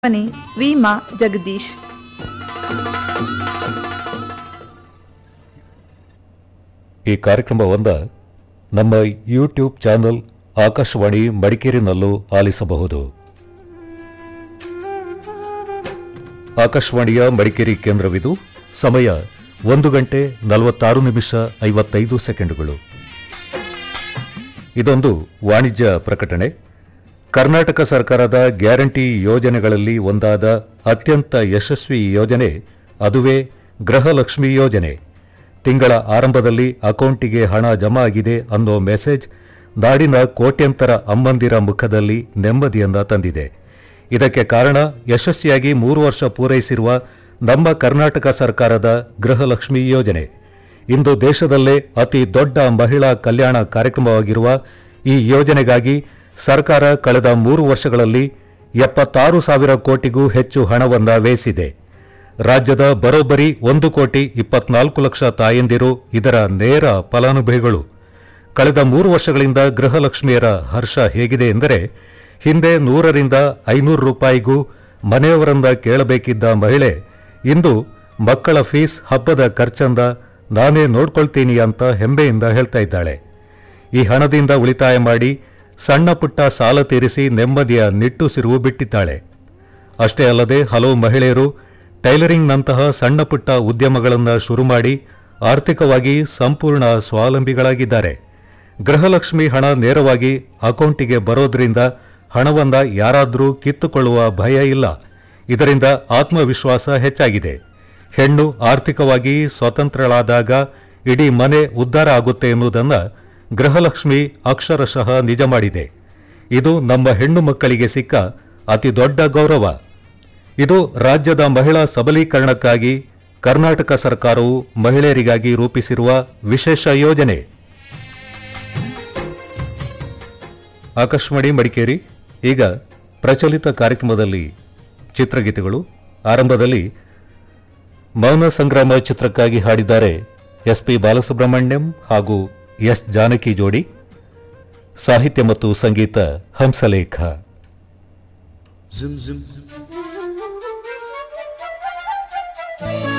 ಮನೆ ವಿಮಾ ಜಗದೀಶ್ ಈ ಕಾರ್ಯಕ್ರಮವನ್ನ ನಮ್ಮ ಯೂಟ್ಯೂಬ್ ಚಾನೆಲ್ ಆಕಾಶವಾಣಿ ಮಡಿಕೇರಿನಲ್ಲೂ ಆಲಿಸಬಹುದು ಆಕಾಶವಾಣಿಯ ಮಡಿಕೇರಿ ಕೇಂದ್ರವಿದು ಸಮಯ ಒಂದು ಗಂಟೆ ನಲವತ್ತಾರು ನಿಮಿಷ ಐವತ್ತೈದು ಸೆಕೆಂಡುಗಳು ಇದೊಂದು ವಾಣಿಜ್ಯ ಪ್ರಕಟಣೆ ಕರ್ನಾಟಕ ಸರ್ಕಾರದ ಗ್ಯಾರಂಟಿ ಯೋಜನೆಗಳಲ್ಲಿ ಒಂದಾದ ಅತ್ಯಂತ ಯಶಸ್ವಿ ಯೋಜನೆ ಅದುವೇ ಗೃಹಲಕ್ಷ್ಮಿ ಯೋಜನೆ ತಿಂಗಳ ಆರಂಭದಲ್ಲಿ ಅಕೌಂಟಿಗೆ ಹಣ ಜಮಾ ಆಗಿದೆ ಅನ್ನೋ ಮೆಸೇಜ್ ನಾಡಿನ ಕೋಟ್ಯಂತರ ಅಮ್ಮಂದಿರ ಮುಖದಲ್ಲಿ ನೆಮ್ಮದಿಯನ್ನ ತಂದಿದೆ ಇದಕ್ಕೆ ಕಾರಣ ಯಶಸ್ವಿಯಾಗಿ ಮೂರು ವರ್ಷ ಪೂರೈಸಿರುವ ನಮ್ಮ ಕರ್ನಾಟಕ ಸರ್ಕಾರದ ಗೃಹಲಕ್ಷ್ಮಿ ಯೋಜನೆ ಇಂದು ದೇಶದಲ್ಲೇ ಅತಿ ದೊಡ್ಡ ಮಹಿಳಾ ಕಲ್ಯಾಣ ಕಾರ್ಯಕ್ರಮವಾಗಿರುವ ಈ ಯೋಜನೆಗಾಗಿ ಸರ್ಕಾರ ಕಳೆದ ಮೂರು ವರ್ಷಗಳಲ್ಲಿ ಎಪ್ಪತ್ತಾರು ಸಾವಿರ ಕೋಟಿಗೂ ಹೆಚ್ಚು ಹಣವನ್ನ ವ್ಯಯಿಸಿದೆ ರಾಜ್ಯದ ಬರೋಬ್ಬರಿ ಒಂದು ಕೋಟಿ ಇಪ್ಪತ್ನಾಲ್ಕು ಲಕ್ಷ ತಾಯಂದಿರು ಇದರ ನೇರ ಫಲಾನುಭವಿಗಳು ಕಳೆದ ಮೂರು ವರ್ಷಗಳಿಂದ ಗೃಹಲಕ್ಷ್ಮಿಯರ ಹರ್ಷ ಹೇಗಿದೆ ಎಂದರೆ ಹಿಂದೆ ನೂರರಿಂದ ಐನೂರು ರೂಪಾಯಿಗೂ ಮನೆಯವರಿಂದ ಕೇಳಬೇಕಿದ್ದ ಮಹಿಳೆ ಇಂದು ಮಕ್ಕಳ ಫೀಸ್ ಹಬ್ಬದ ಖರ್ಚಂದ ನಾನೇ ನೋಡ್ಕೊಳ್ತೀನಿ ಅಂತ ಹೆಮ್ಮೆಯಿಂದ ಹೇಳ್ತಾ ಇದ್ದಾಳೆ ಈ ಹಣದಿಂದ ಉಳಿತಾಯ ಮಾಡಿ ಸಣ್ಣ ಪುಟ್ಟ ಸಾಲ ತೀರಿಸಿ ನೆಮ್ಮದಿಯ ನಿಟ್ಟುಸಿರು ಬಿಟ್ಟಿದ್ದಾಳೆ ಅಷ್ಟೇ ಅಲ್ಲದೆ ಹಲವು ಮಹಿಳೆಯರು ಟೈಲರಿಂಗ್ನಂತಹ ಸಣ್ಣ ಪುಟ್ಟ ಉದ್ಯಮಗಳನ್ನು ಶುರು ಮಾಡಿ ಆರ್ಥಿಕವಾಗಿ ಸಂಪೂರ್ಣ ಸ್ವಾವಲಂಬಿಗಳಾಗಿದ್ದಾರೆ ಗೃಹಲಕ್ಷ್ಮಿ ಹಣ ನೇರವಾಗಿ ಅಕೌಂಟಿಗೆ ಬರೋದ್ರಿಂದ ಹಣವನ್ನ ಯಾರಾದರೂ ಕಿತ್ತುಕೊಳ್ಳುವ ಭಯ ಇಲ್ಲ ಇದರಿಂದ ಆತ್ಮವಿಶ್ವಾಸ ಹೆಚ್ಚಾಗಿದೆ ಹೆಣ್ಣು ಆರ್ಥಿಕವಾಗಿ ಸ್ವತಂತ್ರಳಾದಾಗ ಇಡೀ ಮನೆ ಉದ್ಧಾರ ಆಗುತ್ತೆ ಎನ್ನುವುದನ್ನು ಗೃಹಲಕ್ಷ್ಮಿ ಅಕ್ಷರಶಃ ನಿಜ ಮಾಡಿದೆ ಇದು ನಮ್ಮ ಹೆಣ್ಣು ಮಕ್ಕಳಿಗೆ ಸಿಕ್ಕ ಅತಿ ದೊಡ್ಡ ಗೌರವ ಇದು ರಾಜ್ಯದ ಮಹಿಳಾ ಸಬಲೀಕರಣಕ್ಕಾಗಿ ಕರ್ನಾಟಕ ಸರ್ಕಾರವು ಮಹಿಳೆಯರಿಗಾಗಿ ರೂಪಿಸಿರುವ ವಿಶೇಷ ಯೋಜನೆ ಆಕಾಶವಾಣಿ ಮಡಿಕೇರಿ ಈಗ ಪ್ರಚಲಿತ ಕಾರ್ಯಕ್ರಮದಲ್ಲಿ ಚಿತ್ರಗೀತೆಗಳು ಆರಂಭದಲ್ಲಿ ಮೌನ ಸಂಗ್ರಾಮ ಚಿತ್ರಕ್ಕಾಗಿ ಹಾಡಿದ್ದಾರೆ ಎಸ್ಪಿ ಬಾಲಸುಬ್ರಹ್ಮಣ್ಯಂ ಹಾಗೂ ಎಸ್ ಜಾನಕಿ ಜೋಡಿ ಸಾಹಿತ್ಯ ಮತ್ತು ಸಂಗೀತ ಹಂಸಲೇಖ Zoom zoom.